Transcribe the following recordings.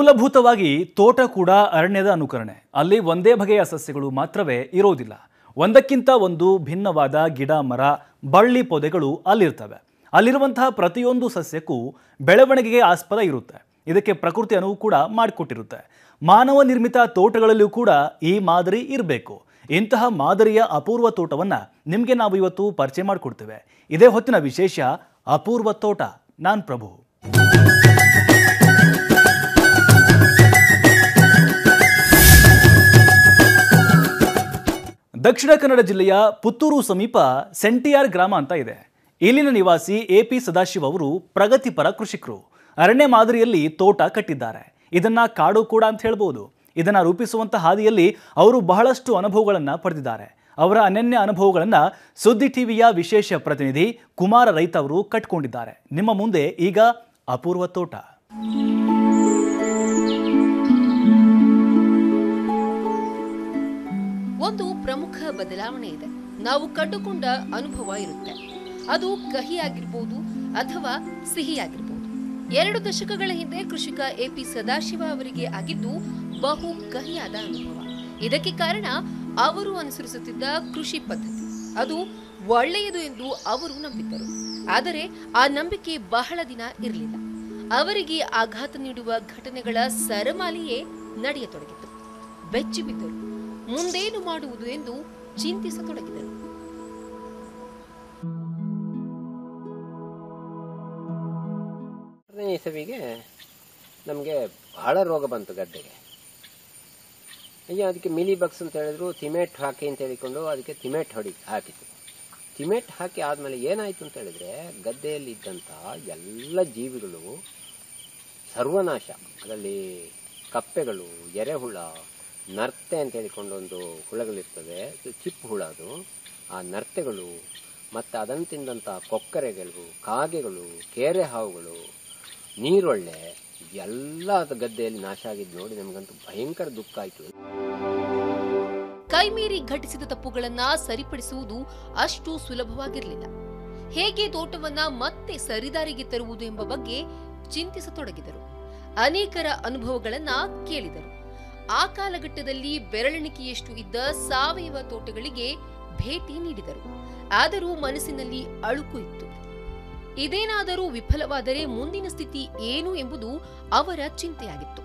ಮೂಲಭೂತವಾಗಿ ತೋಟ ಕೂಡ ಅರಣ್ಯದ ಅನುಕರಣೆ ಅಲ್ಲಿ ಒಂದೇ ಬಗೆಯ ಸಸ್ಯಗಳು ಮಾತ್ರವೇ ಇರೋದಿಲ್ಲ ಒಂದಕ್ಕಿಂತ ಒಂದು ಭಿನ್ನವಾದ ಗಿಡ ಮರ ಬಳ್ಳಿ ಪೊದೆಗಳು ಅಲ್ಲಿರ್ತವೆ ಅಲ್ಲಿರುವಂತಹ ಪ್ರತಿಯೊಂದು ಸಸ್ಯಕ್ಕೂ ಬೆಳವಣಿಗೆಗೆ ಆಸ್ಪದ ಇರುತ್ತೆ ಇದಕ್ಕೆ ಪ್ರಕೃತಿ ಅನುವು ಕೂಡ ಮಾಡಿಕೊಟ್ಟಿರುತ್ತೆ ಮಾನವ ನಿರ್ಮಿತ ತೋಟಗಳಲ್ಲಿಯೂ ಕೂಡ ಈ ಮಾದರಿ ಇರಬೇಕು ಇಂತಹ ಮಾದರಿಯ ಅಪೂರ್ವ ತೋಟವನ್ನ ನಿಮಗೆ ನಾವು ಇವತ್ತು ಪರಿಚಯ ಮಾಡಿಕೊಡ್ತೇವೆ ಇದೇ ಹೊತ್ತಿನ ವಿಶೇಷ ಅಪೂರ್ವ ತೋಟ ನಾನ್ ಪ್ರಭು ದಕ್ಷಿಣ ಕನ್ನಡ ಜಿಲ್ಲೆಯ ಪುತ್ತೂರು ಸಮೀಪ ಸೆಂಟಿಯಾರ್ ಗ್ರಾಮ ಅಂತ ಇದೆ ಇಲ್ಲಿನ ನಿವಾಸಿ ಎ ಪಿ ಸದಾಶಿವ್ ಅವರು ಪ್ರಗತಿಪರ ಕೃಷಿಕರು ಅರಣ್ಯ ಮಾದರಿಯಲ್ಲಿ ತೋಟ ಕಟ್ಟಿದ್ದಾರೆ ಇದನ್ನ ಕಾಡು ಕೂಡ ಅಂತ ಹೇಳ್ಬೋದು ಇದನ್ನ ರೂಪಿಸುವಂತ ಹಾದಿಯಲ್ಲಿ ಅವರು ಬಹಳಷ್ಟು ಅನುಭವಗಳನ್ನ ಪಡೆದಿದ್ದಾರೆ ಅವರ ಅನನ್ಯ ಅನುಭವಗಳನ್ನ ಸುದ್ದಿ ಟಿವಿಯ ವಿಶೇಷ ಪ್ರತಿನಿಧಿ ಕುಮಾರ ರೈತ ಅವರು ಕಟ್ಕೊಂಡಿದ್ದಾರೆ ನಿಮ್ಮ ಮುಂದೆ ಈಗ ಅಪೂರ್ವ ತೋಟ ಒಂದು ಪ್ರಮುಖ ಬದಲಾವಣೆ ಇದೆ ನಾವು ಕಂಡುಕೊಂಡ ಅನುಭವ ಇರುತ್ತೆ ಅದು ಕಹಿಯಾಗಿರ್ಬೋದು ಅಥವಾ ಸಿಹಿಯಾಗಿರ್ಬೋದು ಎರಡು ದಶಕಗಳ ಹಿಂದೆ ಕೃಷಿಕ ಎಪಿ ಸದಾಶಿವ ಅವರಿಗೆ ಆಗಿದ್ದು ಬಹು ಕಹಿಯಾದ ಅನುಭವ ಇದಕ್ಕೆ ಕಾರಣ ಅವರು ಅನುಸರಿಸುತ್ತಿದ್ದ ಕೃಷಿ ಪದ್ಧತಿ ಅದು ಒಳ್ಳೆಯದು ಎಂದು ಅವರು ನಂಬಿದ್ದರು ಆದರೆ ಆ ನಂಬಿಕೆ ಬಹಳ ದಿನ ಇರಲಿಲ್ಲ ಅವರಿಗೆ ಆಘಾತ ನೀಡುವ ಘಟನೆಗಳ ಸರಮಾಲೆಯೇ ನಡೆಯತೊಡಗಿತು ಬೆಚ್ಚಿ ಬಿದ್ದರು ಮುಂದೇನು ಮಾಡುವುದು ಎಂದು ಚಿಂತಿಸತೊಡಗಿದರು ಮೂರನೇ ಇಸವಿಗೆ ನಮಗೆ ಬಹಳ ರೋಗ ಬಂತು ಗದ್ದೆಗೆ ಅಯ್ಯ ಅದಕ್ಕೆ ಮಿಲಿ ಬಕ್ಸ್ ಅಂತ ಹೇಳಿದ್ರು ತಿಮೆಟ್ ಹಾಕಿ ಅಂತ ಹೇಳಿಕೊಂಡು ಅದಕ್ಕೆ ತಿಮೆಟ್ ಹೊಡಿ ಹಾಕಿತು ತಿಮೆಟ್ ಹಾಕಿ ಆದ್ಮೇಲೆ ಏನಾಯ್ತು ಅಂತ ಹೇಳಿದ್ರೆ ಗದ್ದೆಯಲ್ಲಿ ಇದ್ದಂತಹ ಎಲ್ಲ ಜೀವಿಗಳು ಸರ್ವನಾಶ ಅದರಲ್ಲಿ ಕಪ್ಪೆಗಳು ಎರೆಹುಳ ನರ್ತೆ ಅಂತ ಹೇಳಿಕೊಂಡು ಒಂದು ಹುಳಗಳಿರ್ತದೆ ಇದು ಚಿಪ್ಪು ಹುಳ ಅದು ಆ ನರ್ತೆಗಳು ಮತ್ತು ಅದನ್ನು ತಿಂದಂಥ ಕೊಕ್ಕರೆಗಳು ಕಾಗೆಗಳು ಕೇರೆ ಹಾವುಗಳು ನೀರೊಳ್ಳೆ ಎಲ್ಲ ಅದು ಗದ್ದೆಯಲ್ಲಿ ನಾಶ ಆಗಿದ್ದು ನೋಡಿ ನಮಗಂತೂ ಭಯಂಕರ ದುಃಖ ಆಯಿತು ಕೈಮೀರಿ ಘಟಿಸಿದ ತಪ್ಪುಗಳನ್ನ ಸರಿಪಡಿಸುವುದು ಅಷ್ಟು ಸುಲಭವಾಗಿರಲಿಲ್ಲ ಹೇಗೆ ತೋಟವನ್ನ ಮತ್ತೆ ಸರಿದಾರಿಗೆ ತರುವುದು ಎಂಬ ಬಗ್ಗೆ ಚಿಂತಿಸತೊಡಗಿದರು ಅನೇಕರ ಅನುಭವಗಳನ್ನ ಕೇಳಿದರು ಆ ಕಾಲಘಟ್ಟದಲ್ಲಿ ಬೆರಳೆಣಿಕೆಯಷ್ಟು ಇದ್ದ ಸಾವಯವ ತೋಟಗಳಿಗೆ ಭೇಟಿ ನೀಡಿದರು ಆದರೂ ಮನಸ್ಸಿನಲ್ಲಿ ಅಳುಕು ಇತ್ತು ಇದೇನಾದರೂ ವಿಫಲವಾದರೆ ಮುಂದಿನ ಸ್ಥಿತಿ ಏನು ಎಂಬುದು ಅವರ ಚಿಂತೆಯಾಗಿತ್ತು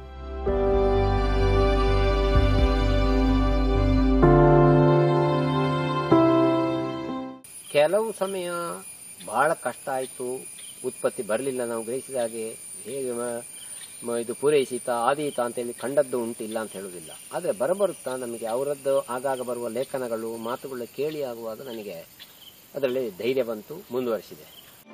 ಕೆಲವು ಸಮಯ ಬಹಳ ಕಷ್ಟ ಆಯಿತು ಉತ್ಪತ್ತಿ ಬರಲಿಲ್ಲ ನಾವು ಗ್ರಹಿಸಿದ ಹಾಗೆ ಹೇಗೆ ಮ- ಮ- ಇದು ಪೂರೈಸಿತ ಆದೀತ ಅಂತೇಳಿ ಕಂಡದ್ದು ಉಂಟಿಲ್ಲ ಅಂತ ಹೇಳುವುದಿಲ್ಲ ಆದರೆ ಬರಬರುತ್ತಾ ನಮಗೆ ಅವರದ್ದು ಆಗಾಗ ಬರುವ ಲೇಖನಗಳು ಮಾತುಗಳ ಕೇಳಿ ಆಗುವಾಗ ನನಗೆ ಅದರಲ್ಲಿ ಧೈರ್ಯ ಬಂತು ಮುಂದುವರಿಸಿದೆ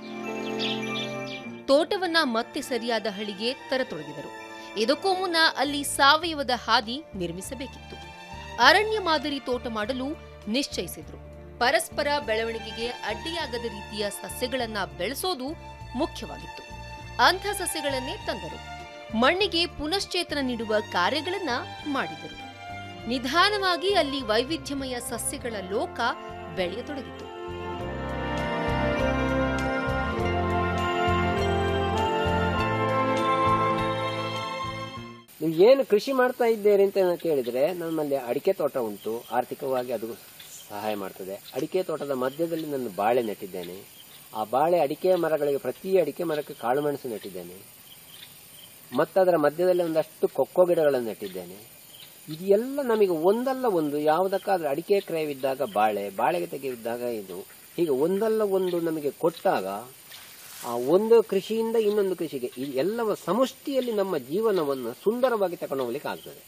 ತೋಟವನ್ನ ಮತ್ತೆ ಸರಿಯಾದ ಹಳಿಗೆ ತರತೊಡಗಿದರು ಇದಕ್ಕೂ ಮುನ್ನ ಅಲ್ಲಿ ಸಾವಯವದ ಹಾದಿ ನಿರ್ಮಿಸಬೇಕಿತ್ತು ಅರಣ್ಯ ಮಾದರಿ ತೋಟ ಮಾಡಲು ನಿಶ್ಚಯಿಸಿದ್ರು ಪರಸ್ಪರ ಬೆಳವಣಿಗೆಗೆ ಅಡ್ಡಿಯಾಗದ ರೀತಿಯ ಸಸ್ಯಗಳನ್ನ ಬೆಳೆಸೋದು ಮುಖ್ಯವಾಗಿತ್ತು ಅಂಥ ಸಸ್ಯಗಳನ್ನೇ ತಂದರು ಮಣ್ಣಿಗೆ ಪುನಶ್ಚೇತನ ನೀಡುವ ಕಾರ್ಯಗಳನ್ನ ಮಾಡಿದರು ನಿಧಾನವಾಗಿ ಅಲ್ಲಿ ವೈವಿಧ್ಯಮಯ ಸಸ್ಯಗಳ ಲೋಕ ಬೆಳೆಯತೊಡಗಿತು ನೀವು ಏನು ಕೃಷಿ ಮಾಡ್ತಾ ಇದ್ದೀರಿ ಅಂತ ನಾನು ಕೇಳಿದ್ರೆ ನಮ್ಮಲ್ಲಿ ಅಡಿಕೆ ತೋಟ ಉಂಟು ಆರ್ಥಿಕವಾಗಿ ಅದು ಸಹಾಯ ಮಾಡ್ತದೆ ಅಡಿಕೆ ತೋಟದ ಮಧ್ಯದಲ್ಲಿ ನಾನು ಬಾಳೆ ನೆಟ್ಟಿದ್ದೇನೆ ಆ ಬಾಳೆ ಅಡಿಕೆ ಮರಗಳಿಗೆ ಪ್ರತಿ ಅಡಿಕೆ ಮರಕ್ಕೆ ಕಾಳುಮೆಣಸು ನೆಟ್ಟಿದ್ದೇನೆ ಮತ್ತದರ ಮಧ್ಯದಲ್ಲಿ ಒಂದಷ್ಟು ಕೊಕ್ಕೋ ಗಿಡಗಳನ್ನು ನೆಟ್ಟಿದ್ದೇನೆ ಇದೆಲ್ಲ ನಮಗೆ ಒಂದಲ್ಲ ಒಂದು ಯಾವುದಕ್ಕಾದ್ರೂ ಅಡಿಕೆ ಕ್ರಯವಿದ್ದಾಗ ಬಾಳೆ ಬಾಳೆಗೆ ತೆಗೆಯಿದ್ದಾಗ ಇದು ಹೀಗೆ ಒಂದಲ್ಲ ಒಂದು ನಮಗೆ ಕೊಟ್ಟಾಗ ಆ ಒಂದು ಕೃಷಿಯಿಂದ ಇನ್ನೊಂದು ಕೃಷಿಗೆ ಈ ಎಲ್ಲವ ಸಮಷ್ಟಿಯಲ್ಲಿ ನಮ್ಮ ಜೀವನವನ್ನು ಸುಂದರವಾಗಿ ತಕೊಂಡು ಹೋಗ್ಲಿಕ್ಕೆ ಆಗ್ತದೆ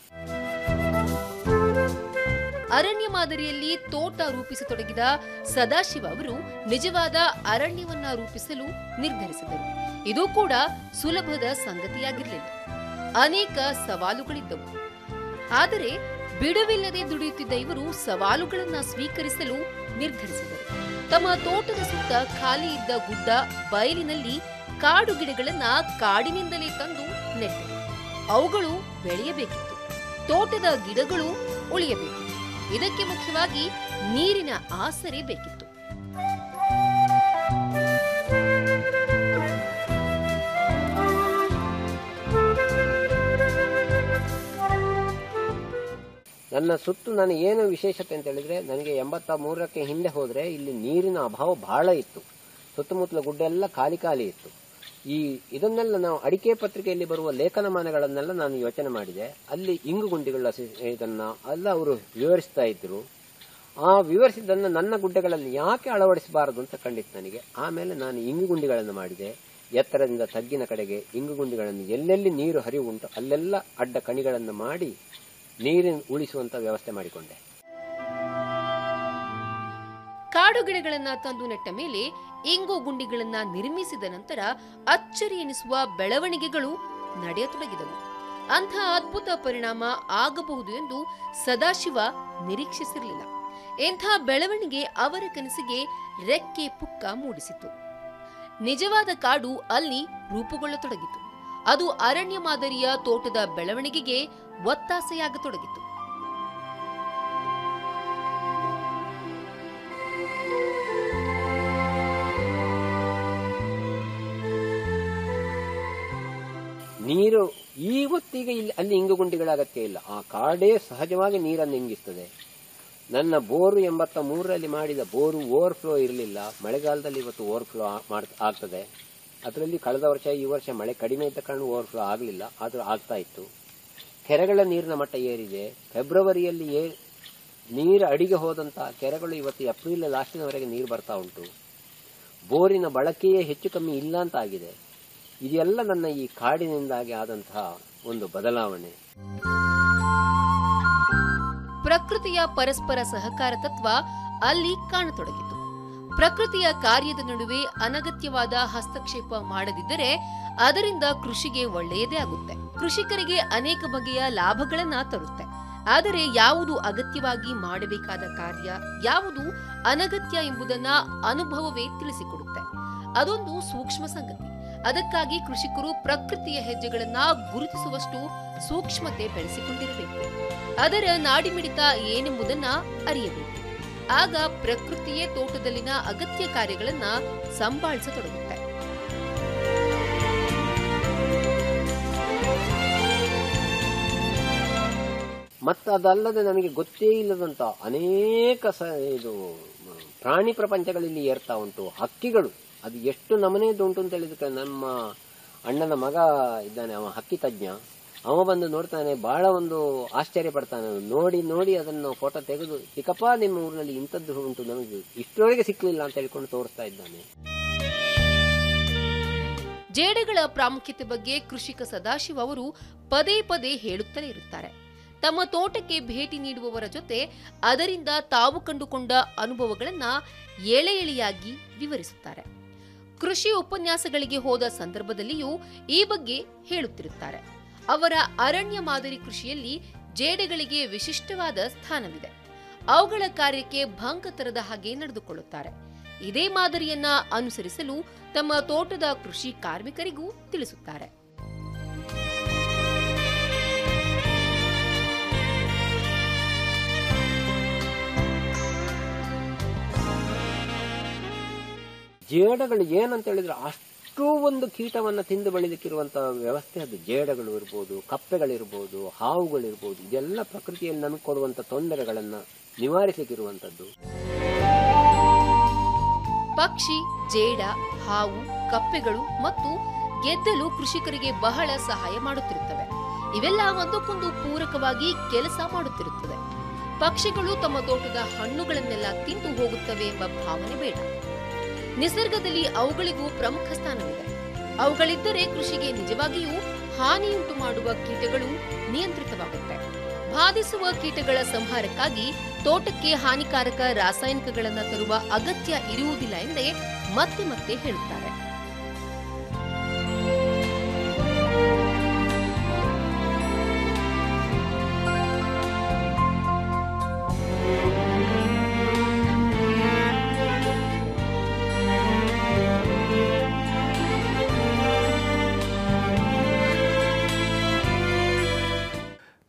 ಅರಣ್ಯ ಮಾದರಿಯಲ್ಲಿ ತೋಟ ರೂಪಿಸತೊಡಗಿದ ಸದಾಶಿವ ಅವರು ನಿಜವಾದ ಅರಣ್ಯವನ್ನ ರೂಪಿಸಲು ನಿರ್ಧರಿಸಿದರು ಇದು ಕೂಡ ಸುಲಭದ ಸಂಗತಿಯಾಗಿರಲಿಲ್ಲ ಅನೇಕ ಸವಾಲುಗಳಿದ್ದವು ಆದರೆ ಬಿಡುವಿಲ್ಲದೆ ದುಡಿಯುತ್ತಿದ್ದ ಇವರು ಸವಾಲುಗಳನ್ನ ಸ್ವೀಕರಿಸಲು ನಿರ್ಧರಿಸಿದರು ತಮ್ಮ ತೋಟದ ಸುತ್ತ ಖಾಲಿ ಇದ್ದ ಗುಡ್ಡ ಬಯಲಿನಲ್ಲಿ ಕಾಡು ಗಿಡಗಳನ್ನ ಕಾಡಿನಿಂದಲೇ ತಂದು ನೆಟ್ಟರು ಅವುಗಳು ಬೆಳೆಯಬೇಕಿತ್ತು ತೋಟದ ಗಿಡಗಳು ಉಳಿಯಬೇಕಿತ್ತು ಇದಕ್ಕೆ ಮುಖ್ಯವಾಗಿ ನೀರಿನ ಆಸರೆ ಬೇಕಿತ್ತು ನನ್ನ ಸುತ್ತು ನಾನು ಏನು ವಿಶೇಷತೆ ಅಂತ ಹೇಳಿದ್ರೆ ನನಗೆ ಎಂಬತ್ತ ಮೂರಕ್ಕೆ ಹಿಂದೆ ಹೋದ್ರೆ ಇಲ್ಲಿ ನೀರಿನ ಅಭಾವ ಬಹಳ ಇತ್ತು ಸುತ್ತಮುತ್ತಲ ಗುಡ್ಡ ಎಲ್ಲ ಖಾಲಿ ಖಾಲಿ ಇತ್ತು ಈ ಇದನ್ನೆಲ್ಲ ನಾವು ಅಡಿಕೆ ಪತ್ರಿಕೆಯಲ್ಲಿ ಬರುವ ಲೇಖನಮಾನಗಳನ್ನೆಲ್ಲ ನಾನು ಯೋಚನೆ ಮಾಡಿದೆ ಅಲ್ಲಿ ಇಂಗು ಗುಂಡಿಗಳ ಸಿ- ಇದನ್ನ ಎಲ್ಲ ಅವರು ವಿವರಿಸ್ತಾ ಇದ್ರು ಆ ವಿವರಿಸಿದ್ದನ್ನು ನನ್ನ ಗುಡ್ಡಗಳಲ್ಲಿ ಯಾಕೆ ಅಳವಡಿಸಬಾರದು ಅಂತ ಕಂಡಿತ್ತು ನನಗೆ ಆಮೇಲೆ ನಾನು ಇಂಗು ಗುಂಡಿಗಳನ್ನು ಮಾಡಿದೆ ಎತ್ತರದಿಂದ ತಗ್ಗಿನ ಕಡೆಗೆ ಇಂಗು ಗುಂಡಿಗಳನ್ನು ಎಲ್ಲೆಲ್ಲಿ ನೀರು ಹರಿವು ಉಂಟು ಅಲ್ಲೆಲ್ಲ ಅಡ್ಡ ಕಣಿಗಳನ್ನು ಮಾಡಿ ನೀರಿನ ಉಳಿಸುವಂತ ವ್ಯವಸ್ಥೆ ಮಾಡಿಕೊಂಡೆ ಕಾಡು ಗಿಡಗಳನ್ನ ತಂದು ನೆಟ್ಟ ಮೇಲೆ ಇಂಗು ಗುಂಡಿಗಳನ್ನ ನಿರ್ಮಿಸಿದ ನಂತರ ಅಚ್ಚರಿ ಎನಿಸುವ ಬೆಳವಣಿಗೆಗಳು ನಡೆಯತೊಡಗಿದವು ಅಂಥ ಅದ್ಭುತ ಪರಿಣಾಮ ಆಗಬಹುದು ಎಂದು ಸದಾಶಿವ ನಿರೀಕ್ಷಿಸಿರಲಿಲ್ಲ ಇಂಥ ಬೆಳವಣಿಗೆ ಅವರ ಕನಸಿಗೆ ರೆಕ್ಕೆ ಪುಕ್ಕ ಮೂಡಿಸಿತು ನಿಜವಾದ ಕಾಡು ಅಲ್ಲಿ ರೂಪುಗೊಳ್ಳತೊಡಗಿತು ಅದು ಅರಣ್ಯ ಮಾದರಿಯ ತೋಟದ ಬೆಳವಣಿಗೆಗೆ ಒತ್ತಾಸೆಯಾಗತೊಡಗಿತು ನೀರು ಇವತ್ತಿಗೆ ಇಲ್ಲಿ ಅಲ್ಲಿ ಇಂಗುಗುಂಡಿಗಳ ಅಗತ್ಯ ಇಲ್ಲ ಆ ಕಾಡೇ ಸಹಜವಾಗಿ ನೀರನ್ನು ಇಂಗಿಸ್ತದೆ ನನ್ನ ಬೋರು ಎಂಬತ್ತ ಮೂರರಲ್ಲಿ ಮಾಡಿದ ಬೋರು ಓವರ್ಫ್ಲೋ ಇರಲಿಲ್ಲ ಮಳೆಗಾಲದಲ್ಲಿ ಇವತ್ತು ಓವರ್ಫ್ಲೋ ಆಗ್ತದೆ ಅದರಲ್ಲಿ ಕಳೆದ ವರ್ಷ ಈ ವರ್ಷ ಮಳೆ ಕಡಿಮೆ ಇದ್ದ ಕಾರಣ ಓವರ್ಫ್ಲೋ ಆಗಲಿಲ್ಲ ಆದರೂ ಆಗ್ತಾ ಇತ್ತು ಕೆರೆಗಳ ನೀರಿನ ಮಟ್ಟ ಏರಿದೆ ಫೆಬ್ರವರಿಯಲ್ಲಿ ಏ ನೀರು ಅಡಿಗೆ ಹೋದಂತಹ ಕೆರೆಗಳು ಇವತ್ತು ಏಪ್ರಿಲ್ ಲಾಸ್ಟಿನವರೆಗೆ ನೀರು ಬರ್ತಾ ಉಂಟು ಬೋರಿನ ಬಳಕೆಯೇ ಹೆಚ್ಚು ಕಮ್ಮಿ ಇಲ್ಲ ಅಂತ ಆಗಿದೆ ಇದೆಲ್ಲ ನನ್ನ ಈ ಕಾಡಿನಿಂದಾಗಿ ಆದಂತಹ ಒಂದು ಬದಲಾವಣೆ ಪ್ರಕೃತಿಯ ಪರಸ್ಪರ ಸಹಕಾರ ತತ್ವ ಅಲ್ಲಿ ಕಾಣತೊಡಗಿತು ಪ್ರಕೃತಿಯ ಕಾರ್ಯದ ನಡುವೆ ಅನಗತ್ಯವಾದ ಹಸ್ತಕ್ಷೇಪ ಮಾಡದಿದ್ದರೆ ಅದರಿಂದ ಕೃಷಿಗೆ ಒಳ್ಳೆಯದೇ ಆಗುತ್ತೆ ಕೃಷಿಕರಿಗೆ ಅನೇಕ ಬಗೆಯ ಲಾಭಗಳನ್ನ ತರುತ್ತೆ ಆದರೆ ಯಾವುದು ಅಗತ್ಯವಾಗಿ ಮಾಡಬೇಕಾದ ಕಾರ್ಯ ಯಾವುದು ಅನಗತ್ಯ ಎಂಬುದನ್ನ ಅನುಭವವೇ ತಿಳಿಸಿಕೊಡುತ್ತೆ ಅದೊಂದು ಸೂಕ್ಷ್ಮ ಸಂಗತಿ ಅದಕ್ಕಾಗಿ ಕೃಷಿಕರು ಪ್ರಕೃತಿಯ ಹೆಜ್ಜೆಗಳನ್ನ ಗುರುತಿಸುವಷ್ಟು ಸೂಕ್ಷ್ಮತೆ ಬೆಳೆಸಿಕೊಂಡಿರಬೇಕು ಅದರ ನಾಡಿಮಿಡಿತ ಏನೆಂಬುದನ್ನ ಅರಿಯಬೇಕು ಆಗ ಪ್ರಕೃತಿಯೇ ತೋಟದಲ್ಲಿನ ಅಗತ್ಯ ಕಾರ್ಯಗಳನ್ನ ಸಂಭಾಳಿಸತೊಡಗುತ್ತೆ ಮತ್ತು ಅದಲ್ಲದೆ ನನಗೆ ಗೊತ್ತೇ ಇಲ್ಲದಂತ ಅನೇಕ ಸ ಇದು ಮ, ಪ್ರಾಣಿ ಪ್ರಪಂಚಗಳಲ್ಲಿ ಏರ್ತಾ ಉಂಟು ಹಕ್ಕಿಗಳು ಅದು ಎಷ್ಟು ನಮನೆಯದ್ದು ಉಂಟು ಅಂತ ಹೇಳಿದಕ್ಕೆ ನಮ್ಮ ಅಣ್ಣನ ಮಗ ಇದ್ದಾನೆ ಅವ ಹಕ್ಕಿ ತಜ್ಞ ಅವ ಬಂದು ನೋಡ್ತಾನೆ ಬಹಳ ಒಂದು ಆಶ್ಚರ್ಯ ಪಡ್ತಾನೆ ನೋಡಿ ನೋಡಿ ಅದನ್ನು ಫೋಟೋ ತೆಗೆದು ಚಿಕ್ಕಪ್ಪ ನಿಮ್ಮ ಊರಿನಲ್ಲಿ ಇಂಥದ್ದು ಉಂಟು ನಮಗೆ ಇಷ್ಟರೊಳಗೆ ಸಿಕ್ಕಲಿಲ್ಲ ಅಂತ ಹೇಳ್ಕೊಂಡು ತೋರಿಸ್ತಾ ಇದ್ದಾನೆ ಜೇಡಗಳ ಪ್ರಾಮುಖ್ಯತೆ ಬಗ್ಗೆ ಕೃಷಿಕ ಸದಾಶಿವ ಅವರು ಪದೇ ಪದೇ ಹೇಳುತ್ತಲೇ ಇರುತ್ತಾರೆ ತಮ್ಮ ತೋಟಕ್ಕೆ ಭೇಟಿ ನೀಡುವವರ ಜೊತೆ ಅದರಿಂದ ತಾವು ಕಂಡುಕೊಂಡ ಅನುಭವಗಳನ್ನ ಎಳೆ ಎಳೆಯಾಗಿ ವಿವರಿಸುತ್ತಾರೆ ಕೃಷಿ ಉಪನ್ಯಾಸಗಳಿಗೆ ಹೋದ ಸಂದರ್ಭದಲ್ಲಿಯೂ ಈ ಬಗ್ಗೆ ಹೇಳುತ್ತಿರುತ್ತಾರೆ ಅವರ ಅರಣ್ಯ ಮಾದರಿ ಕೃಷಿಯಲ್ಲಿ ಜೇಡೆಗಳಿಗೆ ವಿಶಿಷ್ಟವಾದ ಸ್ಥಾನವಿದೆ ಅವುಗಳ ಕಾರ್ಯಕ್ಕೆ ಭಂಗ ತರದ ಹಾಗೆ ನಡೆದುಕೊಳ್ಳುತ್ತಾರೆ ಇದೇ ಮಾದರಿಯನ್ನ ಅನುಸರಿಸಲು ತಮ್ಮ ತೋಟದ ಕೃಷಿ ಕಾರ್ಮಿಕರಿಗೂ ತಿಳಿಸುತ್ತಾರೆ ಜೇಡಗಳು ಏನಂತ ಹೇಳಿದ್ರೆ ಅಷ್ಟು ಒಂದು ಕೀಟವನ್ನು ತಿಂದು ಬೆಳೆದಕ್ಕಿರುವಂತಹ ವ್ಯವಸ್ಥೆ ಅದು ಜೇಡಗಳು ಇರ್ಬೋದು ಕಪ್ಪೆಗಳಿರ್ಬೋದು ಹಾವುಗಳಿರ್ಬೋದು ಇದೆಲ್ಲ ಪ್ರಕೃತಿಯಲ್ಲಿ ನಮಗೆ ಕೊಡುವಂತ ತೊಂದರೆಗಳನ್ನ ನಿವಾರಿಸಲಿಕ್ಕಿರುವಂತದ್ದು ಪಕ್ಷಿ ಜೇಡ ಹಾವು ಕಪ್ಪೆಗಳು ಮತ್ತು ಗೆದ್ದಲು ಕೃಷಿಕರಿಗೆ ಬಹಳ ಸಹಾಯ ಮಾಡುತ್ತಿರುತ್ತವೆ ಇವೆಲ್ಲ ಒಂದಕ್ಕೊಂದು ಪೂರಕವಾಗಿ ಕೆಲಸ ಮಾಡುತ್ತಿರುತ್ತದೆ ಪಕ್ಷಿಗಳು ತಮ್ಮ ತೋಟದ ಹಣ್ಣುಗಳನ್ನೆಲ್ಲ ತಿಂದು ಹೋಗುತ್ತವೆ ಎಂಬ ಭಾವನೆ ಬೇಡ ನಿಸರ್ಗದಲ್ಲಿ ಅವುಗಳಿಗೂ ಪ್ರಮುಖ ಸ್ಥಾನವಿದೆ ಅವುಗಳಿದ್ದರೆ ಕೃಷಿಗೆ ನಿಜವಾಗಿಯೂ ಹಾನಿಯುಂಟು ಮಾಡುವ ಕೀಟಗಳು ನಿಯಂತ್ರಿತವಾಗುತ್ತೆ ಬಾಧಿಸುವ ಕೀಟಗಳ ಸಂಹಾರಕ್ಕಾಗಿ ತೋಟಕ್ಕೆ ಹಾನಿಕಾರಕ ರಾಸಾಯನಿಕಗಳನ್ನು ತರುವ ಅಗತ್ಯ ಇರುವುದಿಲ್ಲ ಎಂದೇ ಮತ್ತೆ ಮತ್ತೆ ಹೇಳುತ್ತಾರೆ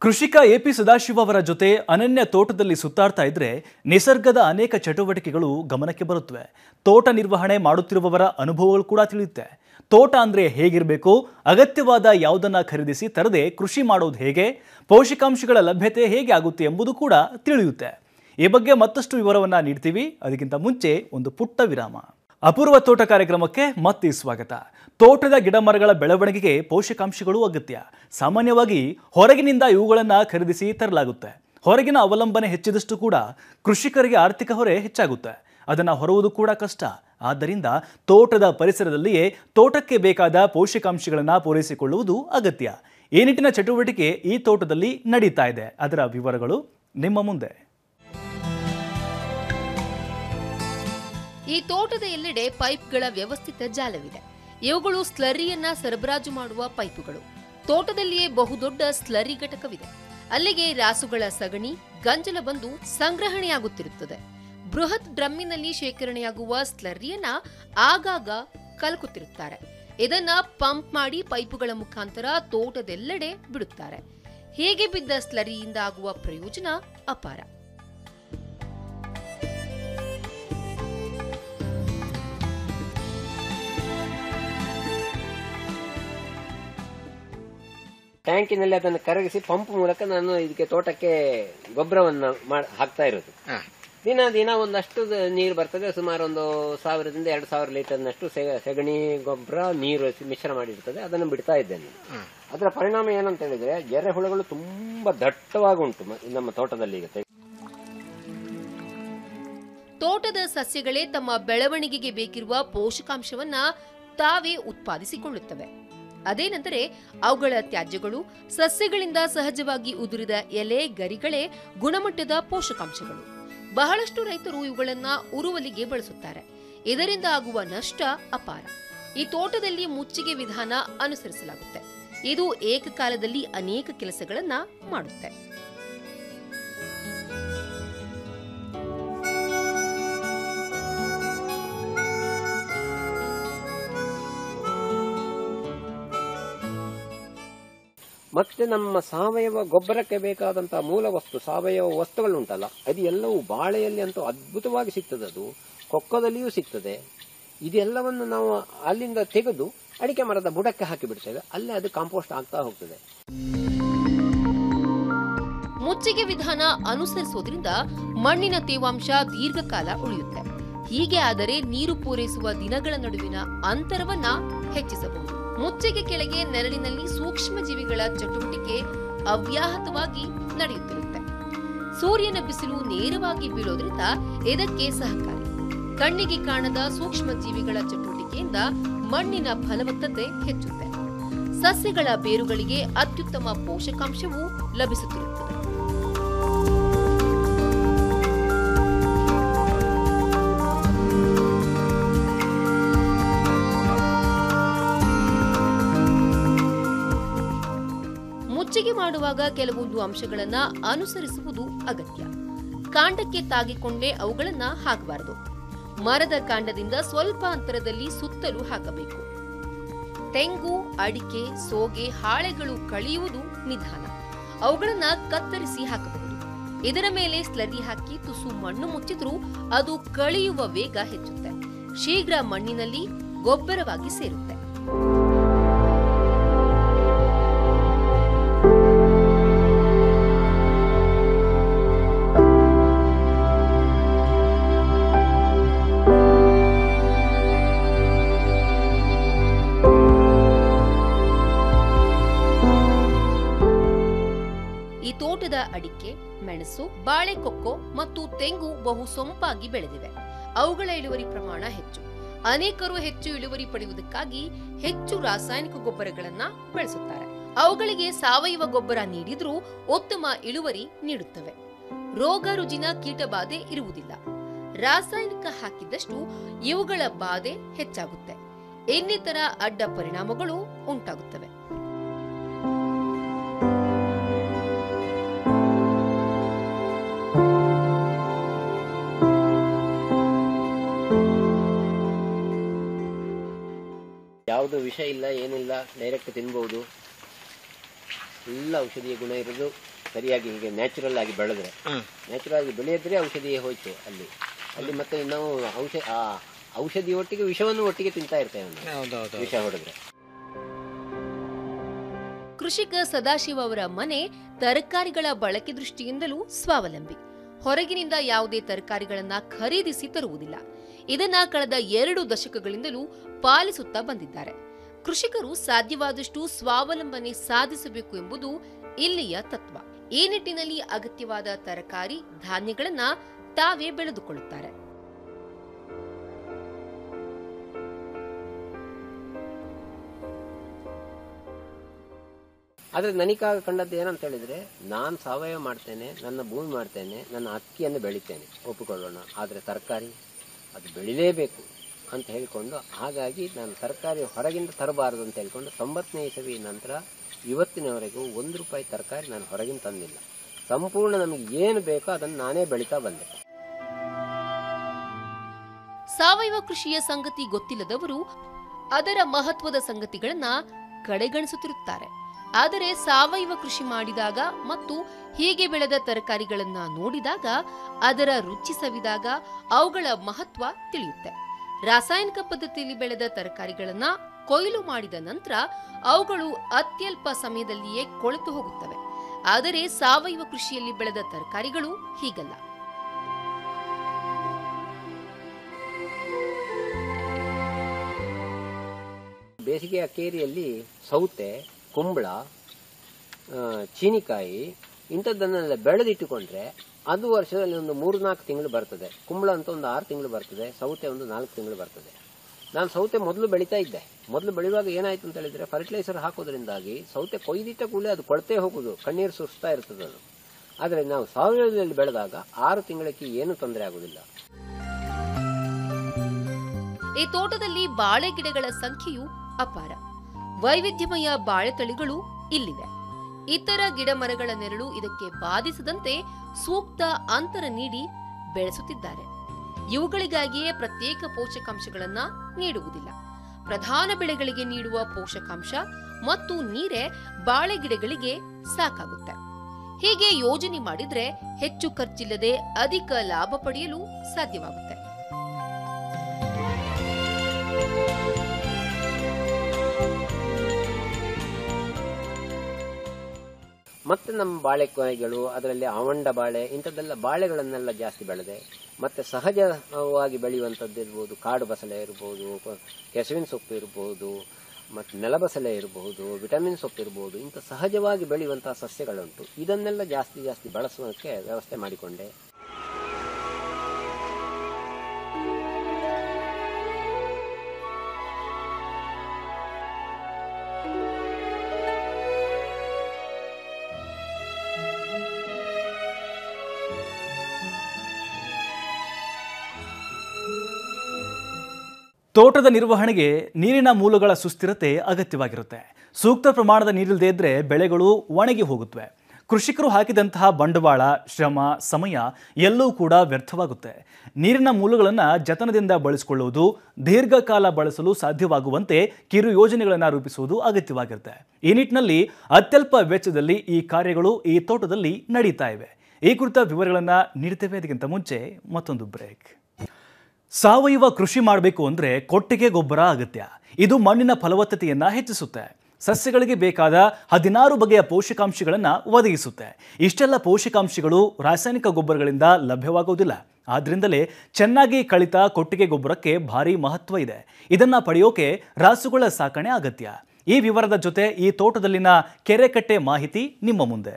ಕೃಷಿಕ ಎ ಪಿ ಸದಾಶಿವ ಅವರ ಜೊತೆ ಅನನ್ಯ ತೋಟದಲ್ಲಿ ಸುತ್ತಾಡ್ತಾ ಇದ್ರೆ ನಿಸರ್ಗದ ಅನೇಕ ಚಟುವಟಿಕೆಗಳು ಗಮನಕ್ಕೆ ಬರುತ್ತವೆ ತೋಟ ನಿರ್ವಹಣೆ ಮಾಡುತ್ತಿರುವವರ ಅನುಭವಗಳು ಕೂಡ ತಿಳಿಯುತ್ತೆ ತೋಟ ಅಂದ್ರೆ ಹೇಗಿರಬೇಕು ಅಗತ್ಯವಾದ ಯಾವುದನ್ನ ಖರೀದಿಸಿ ತರದೆ ಕೃಷಿ ಮಾಡೋದು ಹೇಗೆ ಪೋಷಕಾಂಶಗಳ ಲಭ್ಯತೆ ಹೇಗೆ ಆಗುತ್ತೆ ಎಂಬುದು ಕೂಡ ತಿಳಿಯುತ್ತೆ ಈ ಬಗ್ಗೆ ಮತ್ತಷ್ಟು ವಿವರವನ್ನ ನೀಡ್ತೀವಿ ಅದಕ್ಕಿಂತ ಮುಂಚೆ ಒಂದು ಪುಟ್ಟ ವಿರಾಮ ಅಪೂರ್ವ ತೋಟ ಕಾರ್ಯಕ್ರಮಕ್ಕೆ ಮತ್ತೆ ಸ್ವಾಗತ ತೋಟದ ಗಿಡ ಮರಗಳ ಬೆಳವಣಿಗೆಗೆ ಪೋಷಕಾಂಶಗಳು ಅಗತ್ಯ ಸಾಮಾನ್ಯವಾಗಿ ಹೊರಗಿನಿಂದ ಇವುಗಳನ್ನು ಖರೀದಿಸಿ ತರಲಾಗುತ್ತೆ ಹೊರಗಿನ ಅವಲಂಬನೆ ಹೆಚ್ಚಿದಷ್ಟು ಕೂಡ ಕೃಷಿಕರಿಗೆ ಆರ್ಥಿಕ ಹೊರೆ ಹೆಚ್ಚಾಗುತ್ತೆ ಅದನ್ನು ಹೊರುವುದು ಕೂಡ ಕಷ್ಟ ಆದ್ದರಿಂದ ತೋಟದ ಪರಿಸರದಲ್ಲಿಯೇ ತೋಟಕ್ಕೆ ಬೇಕಾದ ಪೋಷಕಾಂಶಗಳನ್ನು ಪೂರೈಸಿಕೊಳ್ಳುವುದು ಅಗತ್ಯ ಈ ನಿಟ್ಟಿನ ಚಟುವಟಿಕೆ ಈ ತೋಟದಲ್ಲಿ ನಡೀತಾ ಇದೆ ಅದರ ವಿವರಗಳು ನಿಮ್ಮ ಮುಂದೆ ಈ ತೋಟದ ಎಲ್ಲೆಡೆ ಪೈಪ್ಗಳ ವ್ಯವಸ್ಥಿತ ಜಾಲವಿದೆ ಇವುಗಳು ಸ್ಲರಿಯನ್ನ ಸರಬರಾಜು ಮಾಡುವ ಪೈಪುಗಳು ತೋಟದಲ್ಲಿಯೇ ಬಹುದೊಡ್ಡ ಸ್ಲರಿ ಘಟಕವಿದೆ ಅಲ್ಲಿಗೆ ರಾಸುಗಳ ಸಗಣಿ ಗಂಜಲ ಬಂದು ಸಂಗ್ರಹಣೆಯಾಗುತ್ತಿರುತ್ತದೆ ಬೃಹತ್ ಡ್ರಮ್ಮಿನಲ್ಲಿ ಶೇಖರಣೆಯಾಗುವ ಸ್ಲರಿಯನ್ನ ಆಗಾಗ ಕಲಕುತ್ತಿರುತ್ತಾರೆ ಇದನ್ನ ಪಂಪ್ ಮಾಡಿ ಪೈಪುಗಳ ಮುಖಾಂತರ ತೋಟದೆಲ್ಲೆಡೆ ಬಿಡುತ್ತಾರೆ ಹೀಗೆ ಬಿದ್ದ ಸ್ಲರಿಯಿಂದ ಆಗುವ ಪ್ರಯೋಜನ ಅಪಾರ ಟ್ಯಾಂಕಿನಲ್ಲಿ ಅದನ್ನು ಕರಗಿಸಿ ಪಂಪ್ ಮೂಲಕ ನಾನು ಇದಕ್ಕೆ ತೋಟಕ್ಕೆ ಗೊಬ್ಬರವನ್ನು ಹಾಕ್ತಾ ಇರೋದು ದಿನ ದಿನ ಒಂದಷ್ಟು ದ- ನೀರು ಬರ್ತದೆ ಸುಮಾರು ಒಂದು ಸಾವಿರದಿಂದ ಎರಡು ಸಾವಿರ ಲೀಟರ್ನಷ್ಟು ಸೆ- ಸೆಗಣಿ ಗೊಬ್ಬರ ನೀರು ಮಿಶ್ರ ಮಾಡಿರ್ತದೆ ಅದನ್ನು ಬಿಡ್ತಾ ಇದ್ದೇನೆ ಅದರ ಪರಿಣಾಮ ಏನಂತ ಹೇಳಿದ್ರೆ ಎರೆಹುಳುಗಳು ತುಂಬಾ ದಟ್ಟವಾಗಿ ಉಂಟು ಮ- ನಮ್ಮ ತೋಟದಲ್ಲಿ ಈಗ ತೆಗೆ- ತೋಟದ ಸಸ್ಯಗಳೇ ತಮ್ಮ ಬೆಳವಣಿಗೆಗೆ ಬೇಕಿರುವ ಪೋಷಕಾಂಶವನ್ನ ತಾವೇ ಉತ್ಪಾದಿಸಿಕೊಳ್ಳುತ್ತವೆ ಅದೇನೆಂದರೆ ಅವುಗಳ ತ್ಯಾಜ್ಯಗಳು ಸಸ್ಯಗಳಿಂದ ಸಹಜವಾಗಿ ಉದುರಿದ ಎಲೆ ಗರಿಗಳೇ ಗುಣಮಟ್ಟದ ಪೋಷಕಾಂಶಗಳು ಬಹಳಷ್ಟು ರೈತರು ಇವುಗಳನ್ನ ಉರುವಲಿಗೆ ಬಳಸುತ್ತಾರೆ ಇದರಿಂದ ಆಗುವ ನಷ್ಟ ಅಪಾರ ಈ ತೋಟದಲ್ಲಿ ಮುಚ್ಚಿಗೆ ವಿಧಾನ ಅನುಸರಿಸಲಾಗುತ್ತೆ ಇದು ಏಕಕಾಲದಲ್ಲಿ ಅನೇಕ ಕೆಲಸಗಳನ್ನ ಮಾಡುತ್ತೆ ಮತ್ತೆ ನಮ್ಮ ಸಾವಯವ ಗೊಬ್ಬರಕ್ಕೆ ಬೇಕಾದಂತಹ ಮೂಲ ವಸ್ತು ಸಾವಯವ ವಸ್ತುಗಳುಂಟಲ್ಲ ಅದು ಎಲ್ಲವೂ ಬಾಳೆಯಲ್ಲಿ ಅಂತೂ ಅದ್ಭುತವಾಗಿ ಸಿಗ್ತದೆ ಅದು ಕೊಕ್ಕದಲ್ಲಿಯೂ ಸಿಗ್ತದೆ ಇದೆಲ್ಲವನ್ನು ನಾವು ಅಲ್ಲಿಂದ ತೆಗೆದು ಅಡಿಕೆ ಮರದ ಬುಡಕ್ಕೆ ಹಾಕಿ ಬಿಡ್ತೇವೆ ಅಲ್ಲೇ ಅದು ಕಾಂಪೋಸ್ಟ್ ಆಗ್ತಾ ಹೋಗ್ತದೆ ಮುಚ್ಚಿಗೆ ವಿಧಾನ ಅನುಸರಿಸೋದ್ರಿಂದ ಮಣ್ಣಿನ ತೇವಾಂಶ ದೀರ್ಘಕಾಲ ಉಳಿಯುತ್ತೆ ಹೀಗೆ ಆದರೆ ನೀರು ಪೂರೈಸುವ ದಿನಗಳ ನಡುವಿನ ಅಂತರವನ್ನ ಹೆಚ್ಚಿಸಬಹುದು ಮುಚ್ಚಿಗೆ ಕೆಳಗೆ ನೆರಳಿನಲ್ಲಿ ಸೂಕ್ಷ್ಮ ಜೀವಿಗಳ ಚಟುವಟಿಕೆ ಅವ್ಯಾಹತವಾಗಿ ನಡೆಯುತ್ತಿರುತ್ತೆ ಸೂರ್ಯನ ಬಿಸಿಲು ನೇರವಾಗಿ ಬೀಳೋದ್ರಿಂದ ಇದಕ್ಕೆ ಸಹಕಾರಿ ಕಣ್ಣಿಗೆ ಕಾಣದ ಸೂಕ್ಷ್ಮ ಜೀವಿಗಳ ಚಟುವಟಿಕೆಯಿಂದ ಮಣ್ಣಿನ ಫಲವತ್ತತೆ ಹೆಚ್ಚುತ್ತೆ ಸಸ್ಯಗಳ ಬೇರುಗಳಿಗೆ ಅತ್ಯುತ್ತಮ ಪೋಷಕಾಂಶವೂ ಲಭಿಸುತ್ತಿರುತ್ತದೆ ಮುಚ್ಚಿಗೆ ಮಾಡುವಾಗ ಕೆಲವೊಂದು ಅಂಶಗಳನ್ನ ಅನುಸರಿಸುವುದು ಅಗತ್ಯ ಕಾಂಡಕ್ಕೆ ತಾಗಿಕೊಂಡೇ ಅವುಗಳನ್ನ ಹಾಕಬಾರದು ಮರದ ಕಾಂಡದಿಂದ ಸ್ವಲ್ಪ ಅಂತರದಲ್ಲಿ ಸುತ್ತಲೂ ಹಾಕಬೇಕು ತೆಂಗು ಅಡಿಕೆ ಸೋಗೆ ಹಾಳೆಗಳು ಕಳಿಯುವುದು ನಿಧಾನ ಅವುಗಳನ್ನ ಕತ್ತರಿಸಿ ಹಾಕಬಹುದು ಇದರ ಮೇಲೆ ಸ್ಲರಿ ಹಾಕಿ ತುಸು ಮಣ್ಣು ಮುಚ್ಚಿದ್ರೂ ಅದು ಕಳಿಯುವ ವೇಗ ಹೆಚ್ಚುತ್ತೆ ಶೀಘ್ರ ಮಣ್ಣಿನಲ್ಲಿ ಗೊಬ್ಬರವಾಗಿ ಸೇರುತ್ತೆ ಈ ತೋಟದ ಅಡಿಕೆ ಮೆಣಸು ಬಾಳೆಕೊಕ್ಕೋ ಮತ್ತು ತೆಂಗು ಬಹು ಸೊಂಪಾಗಿ ಬೆಳೆದಿವೆ ಅವುಗಳ ಇಳುವರಿ ಪ್ರಮಾಣ ಹೆಚ್ಚು ಅನೇಕರು ಹೆಚ್ಚು ಇಳುವರಿ ಪಡೆಯುವುದಕ್ಕಾಗಿ ಹೆಚ್ಚು ರಾಸಾಯನಿಕ ಗೊಬ್ಬರಗಳನ್ನ ಬಳಸುತ್ತಾರೆ ಅವುಗಳಿಗೆ ಸಾವಯವ ಗೊಬ್ಬರ ನೀಡಿದ್ರೂ ಉತ್ತಮ ಇಳುವರಿ ನೀಡುತ್ತವೆ ರೋಗ ರುಜಿನ ಕೀಟಬಾಧೆ ಇರುವುದಿಲ್ಲ ರಾಸಾಯನಿಕ ಹಾಕಿದಷ್ಟು ಇವುಗಳ ಬಾಧೆ ಹೆಚ್ಚಾಗುತ್ತೆ ಇನ್ನಿತರ ಅಡ್ಡ ಪರಿಣಾಮಗಳು ಉಂಟಾಗುತ್ತವೆ ಯಾವುದು ವಿಷ ಇಲ್ಲ ಏನಿಲ್ಲ ಡೈರೆಕ್ಟ್ ತಿನ್ಬಹುದು ಎಲ್ಲ ಔಷಧಿಯ ಗುಣ ಇರೋದು ಸರಿಯಾಗಿ ಹೀಗೆ ನ್ಯಾಚುರಲ್ ಆಗಿ ಬೆಳೆದ್ರೆ ನ್ಯಾಚುರಲ್ ಆಗಿ ಬೆಳೆಯದ್ರೆ ಔಷಧಿ ಹೋಯ್ತು ಅಲ್ಲಿ ಅಲ್ಲಿ ಮತ್ತೆ ನಾವು ಔಷಧ ಆ ಔಷಧಿ ಒಟ್ಟಿಗೆ ವಿಷವನ್ನು ಒಟ್ಟಿಗೆ ತಿಂತಾ ಇರ್ತೇವೆ ನಾವು ಹೌದೌದು ವಿಷ ಹೊಡೆದ್ರೆ ಕೃಷಿಕ ಸದಾಶಿವ ಅವರ ಮನೆ ತರಕಾರಿಗಳ ಬಳಕೆ ದೃಷ್ಟಿಯಿಂದಲೂ ಸ್ವಾವಲಂಬಿ ಹೊರಗಿನಿಂದ ಯಾವುದೇ ತರಕಾರಿಗಳನ್ನ ಖರೀದಿಸಿ ತರುವುದಿಲ್ಲ ಇದನ್ನ ಕಳೆದ ಎರಡು ದಶಕಗಳಿಂದಲೂ ಪಾಲಿಸುತ್ತಾ ಬಂದಿದ್ದಾರೆ ಕೃಷಿಕರು ಸಾಧ್ಯವಾದಷ್ಟು ಸ್ವಾವಲಂಬನೆ ಸಾಧಿಸಬೇಕು ಎಂಬುದು ಇಲ್ಲಿಯ ತತ್ವ ಈ ನಿಟ್ಟಿನಲ್ಲಿ ಅಗತ್ಯವಾದ ತರಕಾರಿ ಧಾನ್ಯಗಳನ್ನ ತಾವೇ ಬೆಳೆದುಕೊಳ್ಳುತ್ತಾರೆ ಆದ್ರೆ ನನಗಾಗ ಕಂಡದ್ದು ಏನಂತ ಹೇಳಿದ್ರೆ ನಾನು ಸಾವಯವ ಮಾಡ್ತೇನೆ ನನ್ನ ಭೂಮಿ ಮಾಡ್ತೇನೆ ನನ್ನ ಅಕ್ಕಿಯನ್ನು ಬೆಳಿತೇನೆ ಒಪ್ಪಿಕೊಳ್ಳೋಣ ಆದ್ರೆ ತರಕಾರಿ ಅದು ಬೆಳಿಲೇಬೇಕು ಅಂತ ಹೇಳ್ಕೊಂಡು ಹಾಗಾಗಿ ನಾನು ತರಕಾರಿ ಹೊರಗಿಂದ ತರಬಾರದು ಅಂತ ಹೇಳ್ಕೊಂಡು ತೊಂಬತ್ತನೇ ಇಸವಿ ನಂತರ ಇವತ್ತಿನವರೆಗೂ ಒಂದು ರೂಪಾಯಿ ತರಕಾರಿ ನಾನು ಹೊರಗಿಂದ ತಂದಿಲ್ಲ ಸಂಪೂರ್ಣ ನಮಗೆ ಏನು ಬೇಕೋ ಅದನ್ನು ನಾನೇ ಬೆಳೀತಾ ಬಂದೆ ಸಾವಯವ ಕೃಷಿಯ ಸಂಗತಿ ಗೊತ್ತಿಲ್ಲದವರು ಅದರ ಮಹತ್ವದ ಸಂಗತಿಗಳನ್ನ ಕಡೆಗಣಿಸುತ್ತಿರುತ್ತಾರೆ ಆದರೆ ಸಾವಯವ ಕೃಷಿ ಮಾಡಿದಾಗ ಮತ್ತು ಹೀಗೆ ಬೆಳೆದ ತರಕಾರಿಗಳನ್ನ ನೋಡಿದಾಗ ಅದರ ರುಚಿ ಸವಿದಾಗ ಅವುಗಳ ಮಹತ್ವ ತಿಳಿಯುತ್ತೆ ರಾಸಾಯನಿಕ ಪದ್ಧತಿಯಲ್ಲಿ ಬೆಳೆದ ತರಕಾರಿಗಳನ್ನ ಕೊಯ್ಲು ಮಾಡಿದ ನಂತರ ಅವುಗಳು ಅತ್ಯಲ್ಪ ಸಮಯದಲ್ಲಿಯೇ ಕೊಳೆತು ಹೋಗುತ್ತವೆ ಆದರೆ ಸಾವಯವ ಕೃಷಿಯಲ್ಲಿ ಬೆಳೆದ ತರಕಾರಿಗಳು ಹೀಗಲ್ಲ ಬೇಸಿಗೆಯ ಕೇರಿಯಲ್ಲಿ ಸೌತೆ ಕುಂಬಳ ಆ, ಚೀನಿಕಾಯಿ ಇಂಥದ್ದನ್ನೆಲ್ಲ ಬೆಳೆದಿಟ್ಟುಕೊಂಡ್ರೆ ಅದು ವರ್ಷದಲ್ಲಿ ಒಂದು ಮೂರು ನಾಲ್ಕು ತಿಂಗಳು ಬರ್ತದೆ ಕುಂಬಳ ಅಂತ ಒಂದು ಆರು ತಿಂಗಳು ಬರ್ತದೆ ಸೌತೆ ಒಂದು ನಾಲ್ಕು ತಿಂಗಳು ಬರ್ತದೆ ನಾನು ಸೌತೆ ಮೊದಲು ಬೆಳೀತಾ ಇದ್ದೆ ಮೊದಲು ಬೆಳೆಯುವಾಗ ಏನಾಯ್ತು ಅಂತ ಹೇಳಿದ್ರೆ ಫರ್ಟಿಲೈಸರ್ ಹಾಕೋದ್ರಿಂದಾಗಿ ಸೌತೆ ಕೊಯ್ದಿಟ್ಟ ಕೂಡಲೇ ಅದು ಕೊಳ್ತೇ ಹೋಗುದು ಕಣ್ಣೀರು ಸುರಿಸ್ತಾ ಇರ್ತದೆ ಅದು ಆದರೆ ನಾವು ಸಾವಯವದಲ್ಲಿ ಬೆಳೆದಾಗ ಆರು ತಿಂಗಳಕ್ಕೆ ಏನು ತೊಂದರೆ ಆಗುದಿಲ್ಲ ಈ ತೋಟದಲ್ಲಿ ಬಾಳೆ ಗಿಡಗಳ ಸಂಖ್ಯೆಯು ಅಪಾರ ವೈವಿಧ್ಯಮಯ ಬಾಳೆ ತಳಿಗಳು ಇಲ್ಲಿವೆ ಇತರ ಗಿಡ ಮರಗಳ ನೆರಳು ಇದಕ್ಕೆ ಬಾಧಿಸದಂತೆ ಸೂಕ್ತ ಅಂತರ ನೀಡಿ ಬೆಳೆಸುತ್ತಿದ್ದಾರೆ ಇವುಗಳಿಗಾಗಿಯೇ ಪ್ರತ್ಯೇಕ ಪೋಷಕಾಂಶಗಳನ್ನ ನೀಡುವುದಿಲ್ಲ ಪ್ರಧಾನ ಬೆಳೆಗಳಿಗೆ ನೀಡುವ ಪೋಷಕಾಂಶ ಮತ್ತು ನೀರೇ ಬಾಳೆ ಗಿಡಗಳಿಗೆ ಸಾಕಾಗುತ್ತೆ ಹೀಗೆ ಯೋಜನೆ ಮಾಡಿದ್ರೆ ಹೆಚ್ಚು ಖರ್ಚಿಲ್ಲದೆ ಅಧಿಕ ಲಾಭ ಪಡೆಯಲು ಸಾಧ್ಯವಾಗುತ್ತೆ ಮತ್ತೆ ನಮ್ಮ ಬಾಳೆಕಾಯಿಗಳು ಅದರಲ್ಲಿ ಆವಂಡ ಬಾಳೆ ಇಂಥದ್ದೆಲ್ಲ ಬಾಳೆಗಳನ್ನೆಲ್ಲ ಜಾಸ್ತಿ ಬೆಳೆದೆ ಮತ್ತೆ ಸಹಜವಾಗಿ ಬೆಳೆಯುವಂಥದ್ದು ಇರ್ಬೋದು ಕಾಡು ಬಸಳೆ ಇರ್ಬೋದು ಕ- ಕೆಸುವಿನ ಸೊಪ್ಪು ಇರ್ಬೋದು ಮತ್ತು ನೆಲಬಸಳೆ ಇರಬಹುದು ವಿಟಮಿನ್ ಸೊಪ್ಪು ಇರ್ಬೋದು ಇಂಥ ಸಹಜವಾಗಿ ಬೆಳೆಯುವಂತಹ ಸಸ್ಯಗಳುಂಟು ಇದನ್ನೆಲ್ಲ ಜಾಸ್ತಿ ಜಾಸ್ತಿ ಬಳಸೋಕ್ಕೆ ವ್ಯವಸ್ಥೆ ಮಾಡಿಕೊಂಡೆ ತೋಟದ ನಿರ್ವಹಣೆಗೆ ನೀರಿನ ಮೂಲಗಳ ಸುಸ್ಥಿರತೆ ಅಗತ್ಯವಾಗಿರುತ್ತೆ ಸೂಕ್ತ ಪ್ರಮಾಣದ ನೀರಿಲ್ಲದೆ ಇದ್ರೆ ಬೆಳೆಗಳು ಒಣಗಿ ಹೋಗುತ್ತವೆ ಕೃಷಿಕರು ಹಾಕಿದಂತಹ ಬಂಡವಾಳ ಶ್ರಮ ಸಮಯ ಎಲ್ಲವೂ ಕೂಡ ವ್ಯರ್ಥವಾಗುತ್ತೆ ನೀರಿನ ಮೂಲಗಳನ್ನು ಜತನದಿಂದ ಬಳಸಿಕೊಳ್ಳುವುದು ದೀರ್ಘಕಾಲ ಬಳಸಲು ಸಾಧ್ಯವಾಗುವಂತೆ ಕಿರು ಯೋಜನೆಗಳನ್ನು ರೂಪಿಸುವುದು ಅಗತ್ಯವಾಗಿರುತ್ತೆ ಈ ನಿಟ್ಟಿನಲ್ಲಿ ಅತ್ಯಲ್ಪ ವೆಚ್ಚದಲ್ಲಿ ಈ ಕಾರ್ಯಗಳು ಈ ತೋಟದಲ್ಲಿ ನಡೀತಾ ಇವೆ ಈ ಕುರಿತ ವಿವರಗಳನ್ನು ನೀಡ್ತೇವೆ ಅದಕ್ಕಿಂತ ಮುಂಚೆ ಮತ್ತೊಂದು ಬ್ರೇಕ್ ಸಾವಯವ ಕೃಷಿ ಮಾಡಬೇಕು ಅಂದರೆ ಕೊಟ್ಟಿಗೆ ಗೊಬ್ಬರ ಅಗತ್ಯ ಇದು ಮಣ್ಣಿನ ಫಲವತ್ತತೆಯನ್ನು ಹೆಚ್ಚಿಸುತ್ತೆ ಸಸ್ಯಗಳಿಗೆ ಬೇಕಾದ ಹದಿನಾರು ಬಗೆಯ ಪೋಷಕಾಂಶಗಳನ್ನು ಒದಗಿಸುತ್ತೆ ಇಷ್ಟೆಲ್ಲ ಪೋಷಕಾಂಶಗಳು ರಾಸಾಯನಿಕ ಗೊಬ್ಬರಗಳಿಂದ ಲಭ್ಯವಾಗುವುದಿಲ್ಲ ಆದ್ರಿಂದಲೇ ಚೆನ್ನಾಗಿ ಕಳಿತ ಕೊಟ್ಟಿಗೆ ಗೊಬ್ಬರಕ್ಕೆ ಭಾರಿ ಮಹತ್ವ ಇದೆ ಇದನ್ನ ಪಡೆಯೋಕೆ ರಾಸುಗಳ ಸಾಕಣೆ ಅಗತ್ಯ ಈ ವಿವರದ ಜೊತೆ ಈ ತೋಟದಲ್ಲಿನ ಕೆರೆಕಟ್ಟೆ ಮಾಹಿತಿ ನಿಮ್ಮ ಮುಂದೆ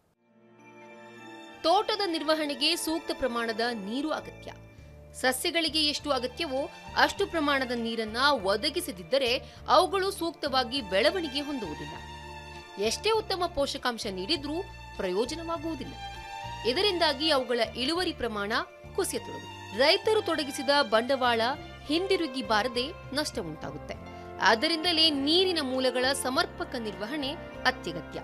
ತೋಟದ ನಿರ್ವಹಣೆಗೆ ಸೂಕ್ತ ಪ್ರಮಾಣದ ನೀರು ಅಗತ್ಯ ಸಸ್ಯಗಳಿಗೆ ಎಷ್ಟು ಅಗತ್ಯವೋ ಅಷ್ಟು ಪ್ರಮಾಣದ ನೀರನ್ನ ಒದಗಿಸದಿದ್ದರೆ ಅವುಗಳು ಸೂಕ್ತವಾಗಿ ಬೆಳವಣಿಗೆ ಹೊಂದುವುದಿಲ್ಲ ಎಷ್ಟೇ ಉತ್ತಮ ಪೋಷಕಾಂಶ ನೀಡಿದ್ರೂ ಪ್ರಯೋಜನವಾಗುವುದಿಲ್ಲ ಇದರಿಂದಾಗಿ ಅವುಗಳ ಇಳುವರಿ ಪ್ರಮಾಣ ಕುಸಿಯತೊಡಗು ರೈತರು ತೊಡಗಿಸಿದ ಬಂಡವಾಳ ಹಿಂದಿರುಗಿ ಬಾರದೆ ನಷ್ಟ ಉಂಟಾಗುತ್ತೆ ಆದ್ದರಿಂದಲೇ ನೀರಿನ ಮೂಲಗಳ ಸಮರ್ಪಕ ನಿರ್ವಹಣೆ ಅತ್ಯಗತ್ಯ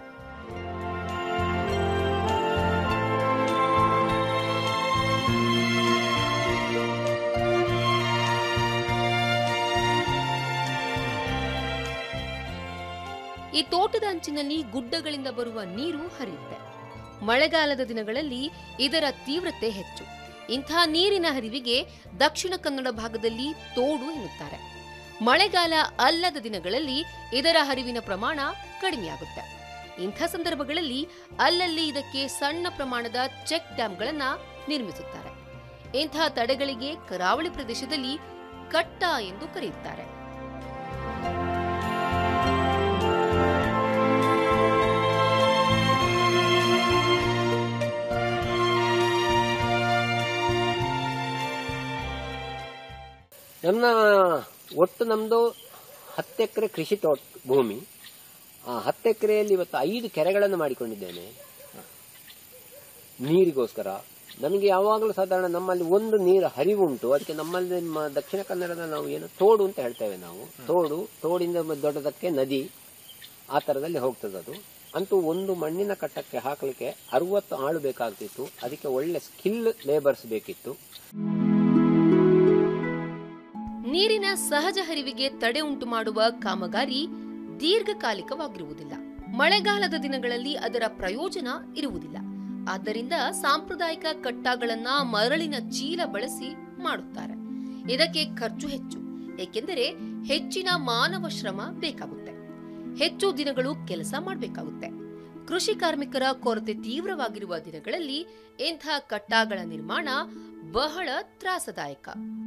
ಈ ತೋಟದ ಅಂಚಿನಲ್ಲಿ ಗುಡ್ಡಗಳಿಂದ ಬರುವ ನೀರು ಹರಿಯುತ್ತೆ ಮಳೆಗಾಲದ ದಿನಗಳಲ್ಲಿ ಇದರ ತೀವ್ರತೆ ಹೆಚ್ಚು ಇಂಥ ನೀರಿನ ಹರಿವಿಗೆ ದಕ್ಷಿಣ ಕನ್ನಡ ಭಾಗದಲ್ಲಿ ತೋಡು ಎನ್ನುತ್ತಾರೆ ಮಳೆಗಾಲ ಅಲ್ಲದ ದಿನಗಳಲ್ಲಿ ಇದರ ಹರಿವಿನ ಪ್ರಮಾಣ ಕಡಿಮೆಯಾಗುತ್ತೆ ಇಂಥ ಸಂದರ್ಭಗಳಲ್ಲಿ ಅಲ್ಲಲ್ಲಿ ಇದಕ್ಕೆ ಸಣ್ಣ ಪ್ರಮಾಣದ ಚೆಕ್ ಡ್ಯಾಂಗಳನ್ನ ನಿರ್ಮಿಸುತ್ತಾರೆ ಇಂಥ ತಡೆಗಳಿಗೆ ಕರಾವಳಿ ಪ್ರದೇಶದಲ್ಲಿ ಕಟ್ಟ ಎಂದು ಕರೆಯುತ್ತಾರೆ ನನ್ನ ಒಟ್ಟು ನಮ್ದು ಹತ್ತು ಎಕರೆ ಕೃಷಿ ತೋಟ ಭೂಮಿ ಆ ಹತ್ತು ಎಕರೆಯಲ್ಲಿ ಇವತ್ತು ಐದು ಕೆರೆಗಳನ್ನು ಮಾಡಿಕೊಂಡಿದ್ದೇನೆ ನೀರಿಗೋಸ್ಕರ ನಮಗೆ ಯಾವಾಗಲೂ ಸಾಧಾರಣ ನಮ್ಮಲ್ಲಿ ಒಂದು ನೀರು ಹರಿವುಂಟು ಅದಕ್ಕೆ ನಮ್ಮಲ್ಲಿ ನಮ್ಮ ದಕ್ಷಿಣ ಕನ್ನಡದ ನಾವು ಏನು ತೋಡು ಅಂತ ಹೇಳ್ತೇವೆ ನಾವು ತೋಡು ತೋಡಿಂದ ದೊಡ್ಡದಕ್ಕೆ ನದಿ ಆ ಥರದಲ್ಲಿ ಹೋಗ್ತದೆ ಅದು ಅಂತೂ ಒಂದು ಮಣ್ಣಿನ ಕಟ್ಟಕ್ಕೆ ಹಾಕಲಿಕ್ಕೆ ಅರವತ್ತು ಆಳು ಬೇಕಾಗ್ತಿತ್ತು ಅದಕ್ಕೆ ಒಳ್ಳೆ ಸ್ಕಿಲ್ ಲೇಬರ್ಸ್ ಬೇಕಿತ್ತು ನೀರಿನ ಸಹಜ ಹರಿವಿಗೆ ತಡೆ ಉಂಟು ಮಾಡುವ ಕಾಮಗಾರಿ ದೀರ್ಘಕಾಲಿಕವಾಗಿರುವುದಿಲ್ಲ ಮಳೆಗಾಲದ ದಿನಗಳಲ್ಲಿ ಅದರ ಪ್ರಯೋಜನ ಇರುವುದಿಲ್ಲ ಆದ್ದರಿಂದ ಸಾಂಪ್ರದಾಯಿಕ ಕಟ್ಟಾಗಳನ್ನ ಮರಳಿನ ಚೀಲ ಬಳಸಿ ಮಾಡುತ್ತಾರೆ ಇದಕ್ಕೆ ಖರ್ಚು ಹೆಚ್ಚು ಏಕೆಂದರೆ ಹೆಚ್ಚಿನ ಮಾನವ ಶ್ರಮ ಬೇಕಾಗುತ್ತೆ ಹೆಚ್ಚು ದಿನಗಳು ಕೆಲಸ ಮಾಡಬೇಕಾಗುತ್ತೆ ಕೃಷಿ ಕಾರ್ಮಿಕರ ಕೊರತೆ ತೀವ್ರವಾಗಿರುವ ದಿನಗಳಲ್ಲಿ ಇಂಥ ಕಟ್ಟಾಗಳ ನಿರ್ಮಾಣ ಬಹಳ ತ್ರಾಸದಾಯಕ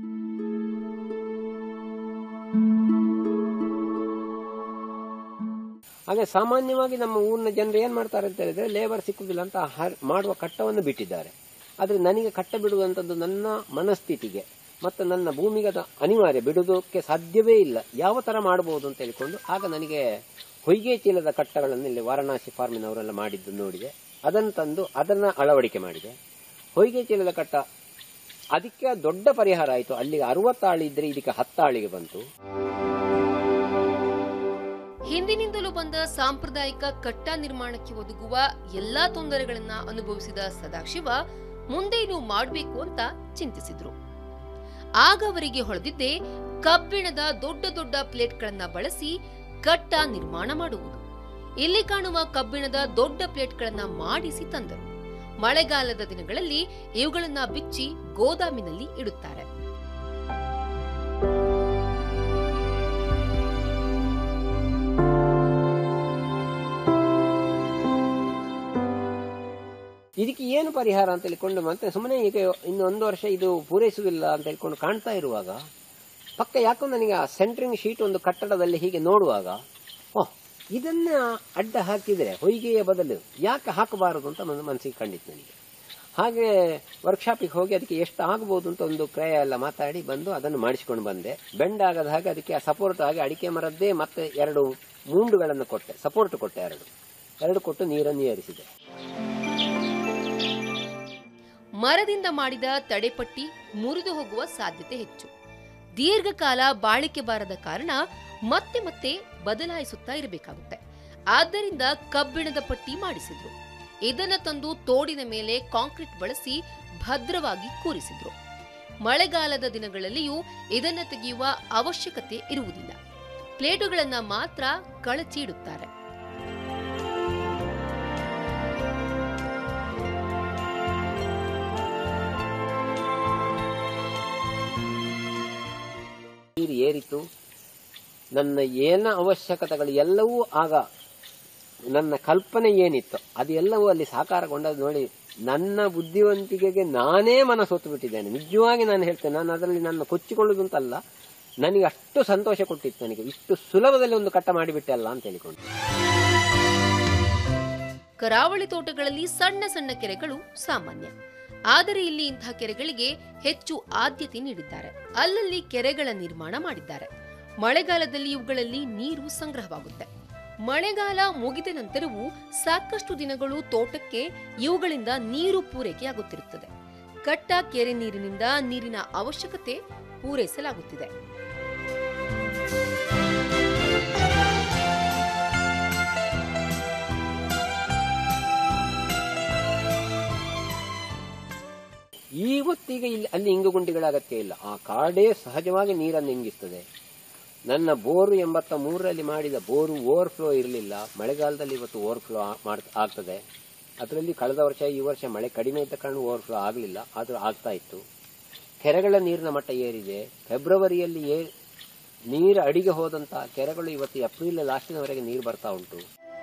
ಹಾಗೆ ಸಾಮಾನ್ಯವಾಗಿ ನಮ್ಮ ಊರಿನ ಜನರು ಏನ್ ಮಾಡ್ತಾರೆ ಅಂತ ಹೇಳಿದ್ರೆ ಲೇಬರ್ ಸಿಕ್ಕುದಿಲ್ಲ ಅಂತ ಹರ್- ಮಾಡುವ ಕಟ್ಟವನ್ನು ಬಿಟ್ಟಿದ್ದಾರೆ ಆದ್ರೆ ನನಗೆ ಕಟ್ಟ ಬಿಡುವಂತದ್ದು ನನ್ನ ಮನಸ್ಥಿತಿಗೆ ಮತ್ತು ನನ್ನ ಭೂಮಿಗೆ ಅದು ಅನಿವಾರ್ಯ ಬಿಡುವುದಕ್ಕೆ ಸಾಧ್ಯವೇ ಇಲ್ಲ ಯಾವ ತರ ಮಾಡಬಹುದು ಅಂತ ಹೇಳಿಕೊಂಡು ಆಗ ನನಗೆ ಹೊಯ್ಗೆ ಚೀಲದ ಕಟ್ಟಗಳನ್ನು ಇಲ್ಲಿ ವಾರಣಾಸಿ ಫಾರ್ಮಿನವರೆಲ್ಲ ಮಾಡಿದ್ದು ನೋಡಿದೆ ಅದನ್ನು ತಂದು ಅದನ್ನ ಅಳವಡಿಕೆ ಮಾಡಿದೆ ಹೊಯ್ಗೆ ಚೀಲದ ಕಟ್ಟ ಅದಕ್ಕೆ ದೊಡ್ಡ ಪರಿಹಾರ ಆಯಿತು ಅಲ್ಲಿಗೆ ಅರವತ್ತಾಳು ಇದ್ರೆ ಇದಕ್ಕೆ ಹತ್ತಾಳಿಗೆ ಬಂತು ಹಿಂದಿನಿಂದಲೂ ಬಂದ ಸಾಂಪ್ರದಾಯಿಕ ಕಟ್ಟ ನಿರ್ಮಾಣಕ್ಕೆ ಒದಗುವ ಎಲ್ಲಾ ತೊಂದರೆಗಳನ್ನ ಅನುಭವಿಸಿದ ಸದಾಶಿವ ಮುಂದೇನು ಮಾಡಬೇಕು ಅಂತ ಚಿಂತಿಸಿದ್ರು ಆಗ ಅವರಿಗೆ ಹೊಳೆದಿದ್ದೇ ಕಬ್ಬಿಣದ ದೊಡ್ಡ ದೊಡ್ಡ ಪ್ಲೇಟ್ಗಳನ್ನ ಬಳಸಿ ಕಟ್ಟ ನಿರ್ಮಾಣ ಮಾಡುವುದು ಇಲ್ಲಿ ಕಾಣುವ ಕಬ್ಬಿಣದ ದೊಡ್ಡ ಪ್ಲೇಟ್ಗಳನ್ನ ಮಾಡಿಸಿ ತಂದರು ಮಳೆಗಾಲದ ದಿನಗಳಲ್ಲಿ ಇವುಗಳನ್ನ ಬಿಚ್ಚಿ ಗೋದಾಮಿನಲ್ಲಿ ಇಡುತ್ತಾರೆ ಇದಕ್ಕೆ ಏನು ಪರಿಹಾರ ಅಂತ ಹೇಳಿಕೊಂಡು ಮತ್ತೆ ಸುಮ್ಮನೆ ಈಗ ಇನ್ನು ಒಂದು ವರ್ಷ ಇದು ಪೂರೈಸುವುದಿಲ್ಲ ಅಂತ ಹೇಳ್ಕೊಂಡು ಕಾಣ್ತಾ ಇರುವಾಗ ಪಕ್ಕ ಯಾಕೋ ನನಗೆ ಆ ಸೆಂಟ್ರಿಂಗ್ ಶೀಟ್ ಒಂದು ಕಟ್ಟಡದಲ್ಲಿ ಹೀಗೆ ನೋಡುವಾಗ ಓಹ್ ಇದನ್ನ ಅಡ್ಡ ಹಾಕಿದ್ರೆ ಹೊಯ್ಗೆಯ ಬದಲು ಯಾಕೆ ಹಾಕಬಾರದು ಅಂತ ನನ್ನ ಮನಸ್ಸಿಗೆ ಕಂಡಿತ್ತು ನನಗೆ ಹಾಗೆ ವರ್ಕ್ಶಾಪಿಗೆ ಹೋಗಿ ಅದಕ್ಕೆ ಎಷ್ಟು ಆಗಬಹುದು ಅಂತ ಒಂದು ಕ್ರಯ ಎಲ್ಲ ಮಾತಾಡಿ ಬಂದು ಅದನ್ನು ಮಾಡಿಸಿಕೊಂಡು ಬಂದೆ ಬೆಂಡ್ ಆಗದ ಹಾಗೆ ಅದಕ್ಕೆ ಸಪೋರ್ಟ್ ಆಗಿ ಅಡಿಕೆ ಮರದ್ದೇ ಮತ್ತೆ ಎರಡು ಮೂಂಡುಗಳನ್ನು ಕೊಟ್ಟೆ ಸಪೋರ್ಟ್ ಕೊಟ್ಟೆ ಎರಡು ಎರಡು ಕೊಟ್ಟು ನೀರನ್ನು ಏರಿಸಿದೆ ಮರದಿಂದ ಮಾಡಿದ ತಡೆಪಟ್ಟಿ ಮುರಿದು ಹೋಗುವ ಸಾಧ್ಯತೆ ಹೆಚ್ಚು ದೀರ್ಘಕಾಲ ಬಾಳಿಕೆ ಬಾರದ ಕಾರಣ ಮತ್ತೆ ಮತ್ತೆ ಬದಲಾಯಿಸುತ್ತಾ ಇರಬೇಕಾಗುತ್ತೆ ಆದ್ದರಿಂದ ಕಬ್ಬಿಣದ ಪಟ್ಟಿ ಮಾಡಿಸಿದ್ರು ಇದನ್ನ ತಂದು ತೋಡಿನ ಮೇಲೆ ಕಾಂಕ್ರೀಟ್ ಬಳಸಿ ಭದ್ರವಾಗಿ ಕೂರಿಸಿದ್ರು ಮಳೆಗಾಲದ ದಿನಗಳಲ್ಲಿಯೂ ಇದನ್ನ ತೆಗೆಯುವ ಅವಶ್ಯಕತೆ ಇರುವುದಿಲ್ಲ ಪ್ಲೇಟುಗಳನ್ನ ಮಾತ್ರ ಕಳಚಿ ಇಡುತ್ತಾರೆ ನೀರು ಏರಿತು ನನ್ನ ಏನ ಅವಶ್ಯಕತೆಗಳು ಎಲ್ಲವೂ ಆಗ ನನ್ನ ಕಲ್ಪನೆ ಏನಿತ್ತು ಅದೆಲ್ಲವೂ ಅಲ್ಲಿ ಸಾಕಾರಗೊಂಡದ್ದು ನೋಡಿ ನನ್ನ ಬುದ್ಧಿವಂತಿಕೆಗೆ ನಾನೇ ಮನಸ್ಸೊತ್ತು ಬಿಟ್ಟಿದ್ದೇನೆ ನಿಜವಾಗಿ ನಾನು ಹೇಳ್ತೇನೆ ನಾನು ಅದರಲ್ಲಿ ನನ್ನ ಕೊಚ್ಚಿಕೊಳ್ಳುವುದು ಅಂತಲ್ಲ ನನಗೆ ಅಷ್ಟು ಸಂತೋಷ ಕೊಟ್ಟಿತ್ತು ನನಗೆ ಇಷ್ಟು ಸುಲಭದಲ್ಲಿ ಒಂದು ಕಟ್ಟ ಮಾಡಿಬಿಟ್ಟೆ ಅಲ್ಲ ಅಂತ ಹೇಳಿಕೊಂಡು ಕರಾವಳಿ ತೋಟಗಳಲ್ಲಿ ಸಣ್ಣ ಸಣ್ಣ ಕೆರೆಗಳು ಸಾಮಾನ್ಯ ಆದರೆ ಇಲ್ಲಿ ಇಂತಹ ಕೆರೆಗಳಿಗೆ ಹೆಚ್ಚು ಆದ್ಯತೆ ನೀಡಿದ್ದಾರೆ ಅಲ್ಲಲ್ಲಿ ಕೆರೆಗಳ ನಿರ್ಮಾಣ ಮಾಡಿದ್ದಾರೆ ಮಳೆಗಾಲದಲ್ಲಿ ಇವುಗಳಲ್ಲಿ ನೀರು ಸಂಗ್ರಹವಾಗುತ್ತೆ ಮಳೆಗಾಲ ಮುಗಿದ ನಂತರವೂ ಸಾಕಷ್ಟು ದಿನಗಳು ತೋಟಕ್ಕೆ ಇವುಗಳಿಂದ ನೀರು ಪೂರೈಕೆಯಾಗುತ್ತಿರುತ್ತದೆ ಕಟ್ಟ ಕೆರೆ ನೀರಿನಿಂದ ನೀರಿನ ಅವಶ್ಯಕತೆ ಪೂರೈಸಲಾಗುತ್ತಿದೆ ಇವತ್ತಿಗೆ ಇಲ್ಲಿ ಅಲ್ಲಿ ಇಂಗುಗುಂಡಿಗಳ ಅಗತ್ಯ ಇಲ್ಲ ಆ ಕಾಡೇ ಸಹಜವಾಗಿ ನೀರನ್ನು ಇಂಗಿಸ್ತದೆ ನನ್ನ ಬೋರು ಎಂಬತ್ತ ಮೂರರಲ್ಲಿ ಮಾಡಿದ ಬೋರು ಓವರ್ಫ್ಲೋ ಇರಲಿಲ್ಲ ಮಳೆಗಾಲದಲ್ಲಿ ಇವತ್ತು ಓವರ್ಫ್ಲೋ ಆಗ್ತದೆ ಅದರಲ್ಲಿ ಕಳೆದ ವರ್ಷ ಈ ವರ್ಷ ಮಳೆ ಕಡಿಮೆ ಇದ್ದ ಕಾರಣ ಓವರ್ಫ್ಲೋ ಆಗಲಿಲ್ಲ ಆದರೂ ಆಗ್ತಾ ಇತ್ತು ಕೆರೆಗಳ ನೀರಿನ ಮಟ್ಟ ಏರಿದೆ ಫೆಬ್ರವರಿಯಲ್ಲಿ ಏ ನೀರು ಅಡಿಗೆ ಹೋದಂತಹ ಕೆರೆಗಳು ಇವತ್ತು ಏಪ್ರಿಲ್ ಲಾಸ್ಟಿನವರೆಗೆ ನೀರು ಬರ್ತಾ ಉಂಟು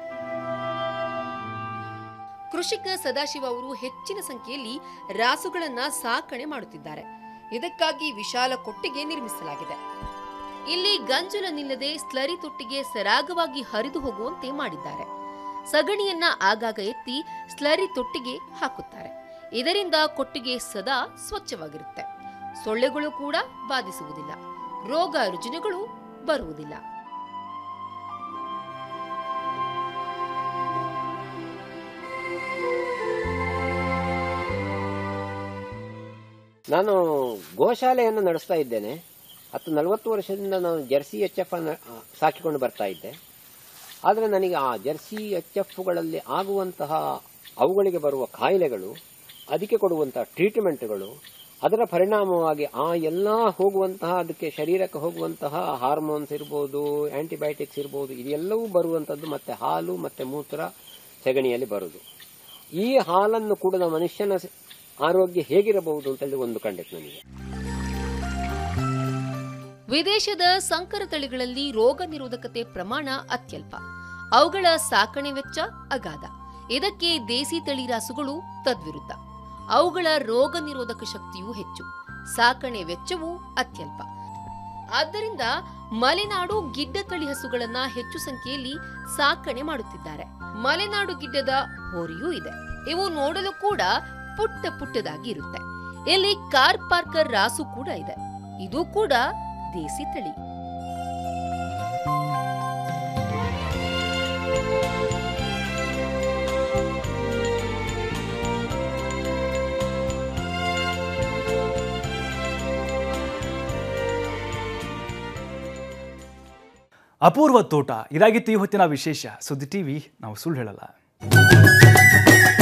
ಕೃಷಿಕ ಸದಾಶಿವ ಅವರು ಹೆಚ್ಚಿನ ಸಂಖ್ಯೆಯಲ್ಲಿ ರಾಸುಗಳನ್ನ ಸಾಕಣೆ ಮಾಡುತ್ತಿದ್ದಾರೆ ಇದಕ್ಕಾಗಿ ವಿಶಾಲ ಕೊಟ್ಟಿಗೆ ನಿರ್ಮಿಸಲಾಗಿದೆ ಇಲ್ಲಿ ಗಂಜಲನಿಲ್ಲದೆ ಸ್ಲರಿ ತೊಟ್ಟಿಗೆ ಸರಾಗವಾಗಿ ಹರಿದು ಹೋಗುವಂತೆ ಮಾಡಿದ್ದಾರೆ ಸಗಣಿಯನ್ನ ಆಗಾಗ ಎತ್ತಿ ಸ್ಲರಿ ತೊಟ್ಟಿಗೆ ಹಾಕುತ್ತಾರೆ ಇದರಿಂದ ಕೊಟ್ಟಿಗೆ ಸದಾ ಸ್ವಚ್ಛವಾಗಿರುತ್ತೆ ಸೊಳ್ಳೆಗಳು ಕೂಡ ಬಾಧಿಸುವುದಿಲ್ಲ ರೋಗ ರುಜಿನಗಳು ಬರುವುದಿಲ್ಲ ನಾನು ಗೋಶಾಲೆಯನ್ನು ನಡೆಸ್ತಾ ಇದ್ದೇನೆ ಹತ್ತು ನಲವತ್ತು ವರ್ಷದಿಂದ ನಾನು ಜರ್ಸಿ ಎಚ್ ಎಫ್ ಅನ್ನು ಆ, ಸಾಕಿಕೊಂಡು ಬರ್ತಾ ಇದ್ದೆ ಆದರೆ ನನಗೆ ಆ ಜರ್ಸಿ ಎಚ್ ಎಫ್ಗಳಲ್ಲಿ ಆಗುವಂತಹ ಅವುಗಳಿಗೆ ಬರುವ ಕಾಯಿಲೆಗಳು ಅದಕ್ಕೆ ಕೊಡುವಂತಹ ಟ್ರೀಟ್ಮೆಂಟ್ಗಳು ಅದರ ಪರಿಣಾಮವಾಗಿ ಆ ಎಲ್ಲ ಹೋಗುವಂತಹ ಅದಕ್ಕೆ ಶರೀರಕ್ಕೆ ಹೋಗುವಂತಹ ಹಾರ್ಮೋನ್ಸ್ ಇರ್ಬೋದು ಆಂಟಿಬಯೋಟಿಕ್ಸ್ ಇರ್ಬೋದು ಇದೆಲ್ಲವೂ ಬರುವಂಥದ್ದು ಮತ್ತೆ ಹಾಲು ಮತ್ತೆ ಮೂತ್ರ ಸಗಣಿಯಲ್ಲಿ ಬರುವುದು ಈ ಹಾಲನ್ನು ಕುಡಿದ ಮನುಷ್ಯನ ಸ- ಆರೋಗ್ಯ ಹೇಗಿರಬಹುದು ಅಂತೇಳಿ ಒಂದು ಕಂಡಿತ್ತು ನನಗೆ ವಿದೇಶದ ಸಂಕರ ತಳಿಗಳಲ್ಲಿ ರೋಗ ನಿರೋಧಕತೆ ಪ್ರಮಾಣ ಅತ್ಯಲ್ಪ ಅವುಗಳ ಸಾಕಣೆ ವೆಚ್ಚ ಅಗಾಧ ಇದಕ್ಕೆ ದೇಸಿ ತಳಿ ರಾಸುಗಳು ತದ್ವಿರುದ್ಧ ಅವುಗಳ ರೋಗ ನಿರೋಧಕ ಶಕ್ತಿಯೂ ಹೆಚ್ಚು ಸಾಕಣೆ ವೆಚ್ಚವೂ ಅತ್ಯಲ್ಪ ಆದ್ದರಿಂದ ಮಲೆನಾಡು ಗಿಡ್ಡ ತಳಿ ಹಸುಗಳನ್ನ ಹೆಚ್ಚು ಸಂಖ್ಯೆಯಲ್ಲಿ ಸಾಕಣೆ ಮಾಡುತ್ತಿದ್ದಾರೆ ಮಲೆನಾಡು ಗಿಡ್ಡದ ಹೋರಿಯೂ ಇದೆ ಇವು ನೋಡಲು ಕೂಡ ಪುಟ್ಟ ಪುಟ್ಟದಾಗಿ ಇರುತ್ತೆ ಇಲ್ಲಿ ಕಾರ್ ಪಾರ್ಕರ್ ರಾಸು ಕೂಡ ಇದೆ ಇದು ಕೂಡ ದೇಸಿ ತಳಿ ಅಪೂರ್ವ ತೋಟ ಇದಾಗಿತ್ತು ಈ ಹೊತ್ತಿನ ವಿಶೇಷ ಸುದ್ದಿ ಟಿವಿ ನಾವು ಸುಳ್ಳು ಹೇಳಲ್ಲ